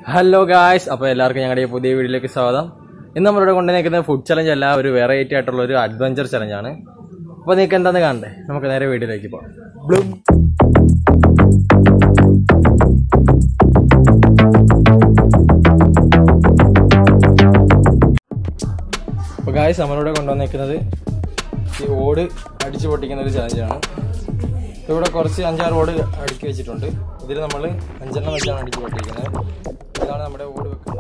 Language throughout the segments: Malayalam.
ഹലോ ഗായ്സ് അപ്പോൾ എല്ലാവർക്കും ഞങ്ങളുടെ ഈ പുതിയ വീഡിയോയിലേക്ക് സ്വാഗതം ഇന്ന് നമ്മളിവിടെ കൊണ്ടുവന്നിരിക്കുന്നത് ഫുഡ് ചലഞ്ച് അല്ല ഒരു വെറൈറ്റി ആയിട്ടുള്ള ഒരു അഡ്വഞ്ചർ ചലഞ്ചാണ് അപ്പോൾ നിങ്ങൾക്ക് എന്താന്ന് കാണണ്ടേ നമുക്ക് നേരെ വീഡിയോയിലേക്ക് പോകാം ബ്ലൂം അപ്പോൾ ഗായ്സ് നമ്മളിവിടെ കൊണ്ടുവന്നിരിക്കുന്നത് ഈ ഓട് അടിച്ചു പൊട്ടിക്കുന്ന ഒരു ചലഞ്ചാണ് ഇവിടെ കുറച്ച് അഞ്ചാറ് ഓട് അടുക്കി വെച്ചിട്ടുണ്ട് ഇതിൽ നമ്മൾ അഞ്ചെണ്ണം വെച്ചാണ് അടിച്ചു പൊട്ടിക്കുന്നത് ഇതാണ് നമ്മുടെ ഓട് വെക്കുന്നത്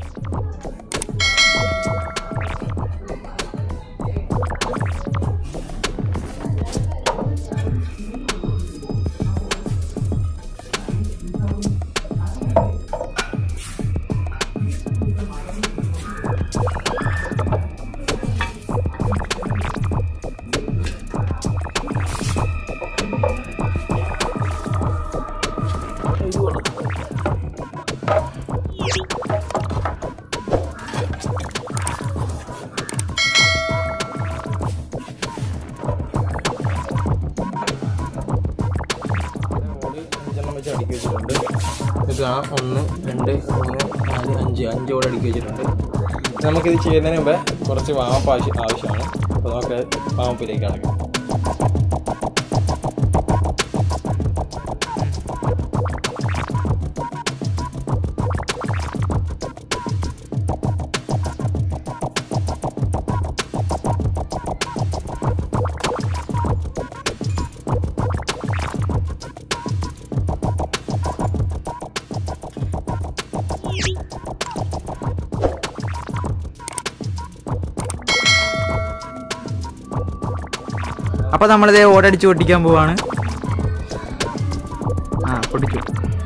ഓട് അഞ്ചെണ്ണം വെച്ച് അടുക്കി വെച്ചിട്ടുണ്ട് ഇത് ആ ഒന്ന് രണ്ട് മൂന്ന് നാല് അഞ്ച് അഞ്ച് ഓട് അടുക്കി വെച്ചിട്ടുണ്ട് നമുക്കിത് ചെയ്യുന്നതിന് മുമ്പേ കുറച്ച് വാമപ്പ് ആവശ്യം ആവശ്യമാണ് അപ്പോൾ നമുക്ക് വാമപ്പിലേക്ക് അടക്കാം അപ്പൊ നമ്മളിതേ ഓടടിച്ച് പൊട്ടിക്കാൻ പോവാണ് ആ പൊട്ടിച്ചു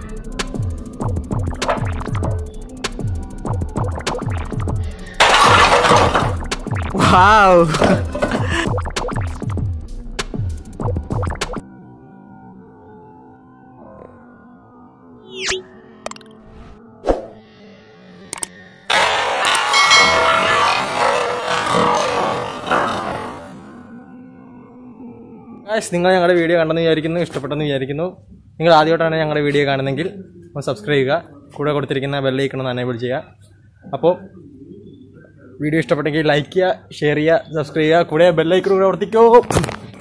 വാവ് ഗായ്സ് നിങ്ങൾ ഞങ്ങളുടെ വീഡിയോ കണ്ടെന്ന് വിചാരിക്കുന്നു ഇഷ്ടപ്പെട്ടെന്ന് വിചാരിക്കുന്നു നിങ്ങൾ ആദ്യമായിട്ടാണ് ഞങ്ങളുടെ വീഡിയോ കാണുന്നതെങ്കിൽ ഒന്ന് സബ്സ്ക്രൈബ് ചെയ്യുക കൂടെ കൊടുത്തിരിക്കുന്ന ബെല്ലൈക്കണം ഒന്ന് എനേബിൾ ചെയ്യുക അപ്പോൾ വീഡിയോ ഇഷ്ടപ്പെട്ടെങ്കിൽ ലൈക്ക് ചെയ്യുക ഷെയർ ചെയ്യുക സബ്സ്ക്രൈബ് ചെയ്യുക കൂടെ ബെല്ലൈക്കൺ കൂടെ പ്രവർത്തിക്കോ